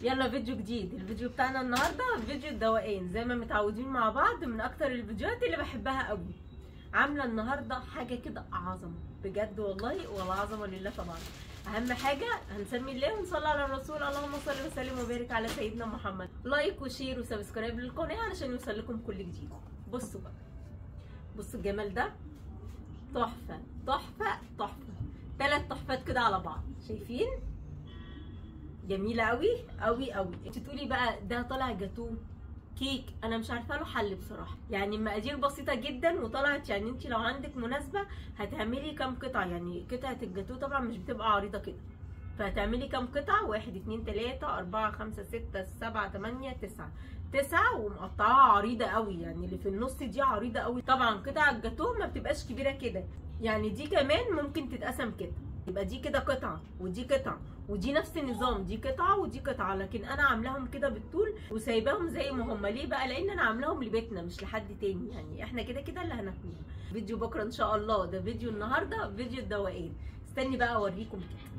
يلا فيديو جديد الفيديو بتاعنا النهارده فيديو الدوقان زي ما متعودين مع بعض من اكتر الفيديوهات اللي بحبها قوي عامله النهارده حاجه كده عظمه بجد والله والعظمه لله طبعا اهم حاجه هنسمي الله ونصلي على الرسول اللهم صل وسلم وبارك على سيدنا محمد لايك وشير وسبسكرايب للقناه علشان يوصل لكم كل جديد بصوا بقى بصوا الجمال ده تحفه تحفه تحفه ثلاث تحفات كده على بعض شايفين جميله قوي قوي قوي انت تقولي بقى ده طالع جاتوه كيك انا مش عارفه له حل بصراحه يعني المقادير بسيطه جدا وطلعت يعني انت لو عندك مناسبه هتعملي كام قطعه يعني قطعه الجاتوه طبعا مش بتبقى عريضه كده فهتعملي كام قطعه واحد اتنين تلاته اربعه خمسه سته سبعه تمانيه تسعه تسعة ومقطعاها عريضة قوي يعني اللي في النص دي عريضة قوي طبعا قطع الجاتوه ما بتبقاش كبيرة كده يعني دي كمان ممكن تتقسم كده يبقى دي كده قطعة ودي قطعة ودي نفس النظام دي قطعة ودي قطعة لكن انا عاملاهم كده بالطول وسايباهم زي ما هم ليه بقى لان انا عاملاهم لبيتنا مش لحد تاني يعني احنا كده كده اللي هناكلهم فيديو بكره ان شاء الله ده فيديو النهارده فيديو الدوقان استني بقى اوريكم كده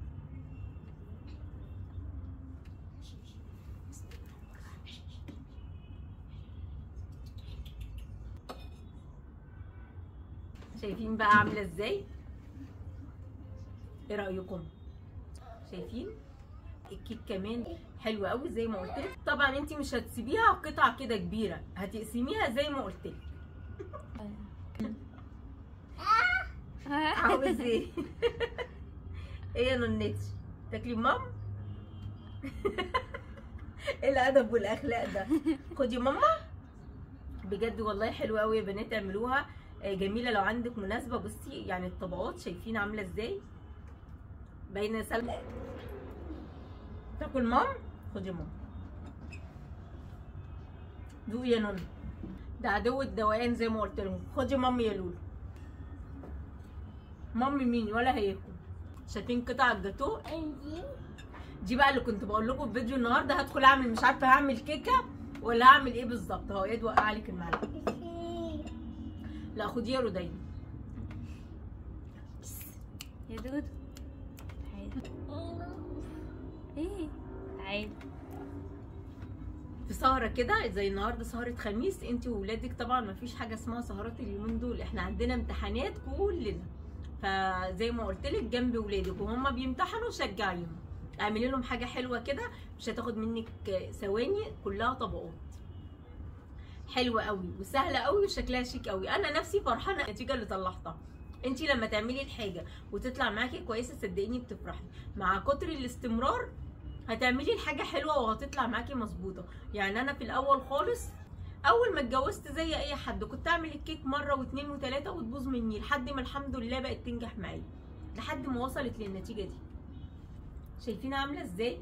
شايفين بقى عامله ازاي ايه رايكم شايفين الكيك كمان حلو قوي زي ما قلت لك طبعا انت مش هتسيبيها قطع كده كبيره هتقسميها زي ما قلت لك عاوز ايه ايه يا نونتي تاكلي مام ايه الادب والاخلاق ده خدي ماما بجد والله حلوه قوي يا بنات اعملوها جميله لو عندك مناسبه بصي يعني الطبقات شايفين عامله ازاي باينه سلمى تاكل مام خدي مام دوقي يا نونو ده عدو الدوقان زي ما قلت لهم خدي مامي يا لولو مامي مين ولا هياكل شايفين قطع الجاتوه دي بقى اللي كنت بقول لكم في فيديو النهارده هدخل اعمل مش عارفه هعمل كيكه ولا هعمل ايه بالظبط اهو ايد وقع عليك المعلقه لا خديه يا رودين يا دودو تعالي ايه تعالي في سهرة كده زي النهارده سهرة خميس انت وولادك طبعا ما فيش حاجة اسمها سهرات اليومين دول احنا عندنا امتحانات كلنا فزي ما قلت لك جنب ولادك وهم بيمتحنوا شجعيهم اعملي لهم حاجة حلوة كده مش هتاخد منك ثواني كلها طبقات حلوه قوي وسهله قوي وشكلها شيك قوي انا نفسي فرحانه النتيجه اللي طلعتها انت لما تعملي الحاجه وتطلع معاكي كويسه صدقيني بتفرحي مع كتر الاستمرار هتعملي الحاجه حلوه وهتطلع معاكي مظبوطه يعني انا في الاول خالص اول ما اتجوزت زي اي حد كنت اعمل الكيك مره واثنين وثلاثه وتبوظ مني لحد ما الحمد لله بقت تنجح معايا لحد ما وصلت للنتيجه دي شايفين عامله ازاي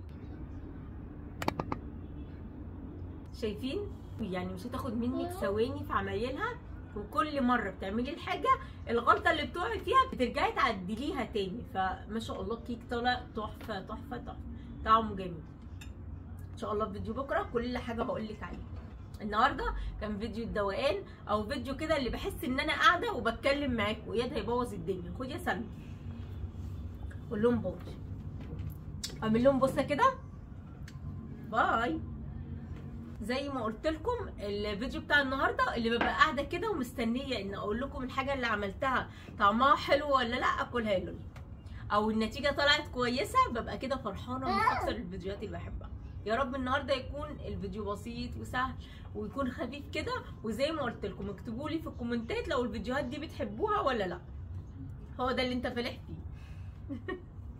شايفين يعني مش هتاخد منك ثواني في عمايلها وكل مره بتعملي الحاجه الغلطه اللي بتقعي فيها بترجعي تعدليها تاني فما شاء الله الكيك طالع تحفه تحفه تحفه طعمه جميل ان شاء الله في فيديو بكره كل حاجه هقول لك عليها النهارده كان فيديو الدوقان او فيديو كده اللي بحس ان انا قاعده وبتكلم معاكم اياد هيبوظ الدنيا خد يا سلمى قول لهم باي اعمل لهم بصه كده باي زي ما قلت لكم الفيديو بتاع النهارده اللي ببقى قاعده كده ومستنيه ان اقول لكم الحاجه اللي عملتها طعمها حلو ولا لا اكلها لهم او النتيجه طلعت كويسه ببقى كده فرحانه من اكثر الفيديوهات اللي بحبها يا رب النهارده يكون الفيديو بسيط وسهل ويكون خفيف كده وزي ما قلت لكم اكتبوا لي في الكومنتات لو الفيديوهات دي بتحبوها ولا لا هو ده اللي انت فالح فيه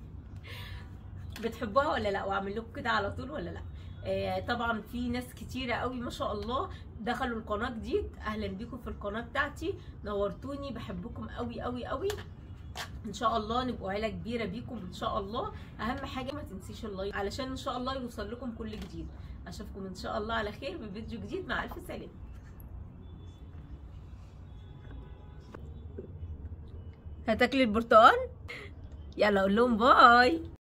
بتحبوها ولا لا واعمل لكم كده على طول ولا لا آه طبعا في ناس كتيره قوي ما شاء الله دخلوا القناه جديد اهلا بيكم في القناه بتاعتي نورتوني بحبكم قوي قوي قوي ان شاء الله نبقوا عيله كبيره بيكم ان شاء الله اهم حاجه ما تنسيش اللايك علشان ان شاء الله يوصل لكم كل جديد اشوفكم ان شاء الله على خير بفيديو جديد مع الف سلامه هتاكلي البرتقال يلا اقول لهم باي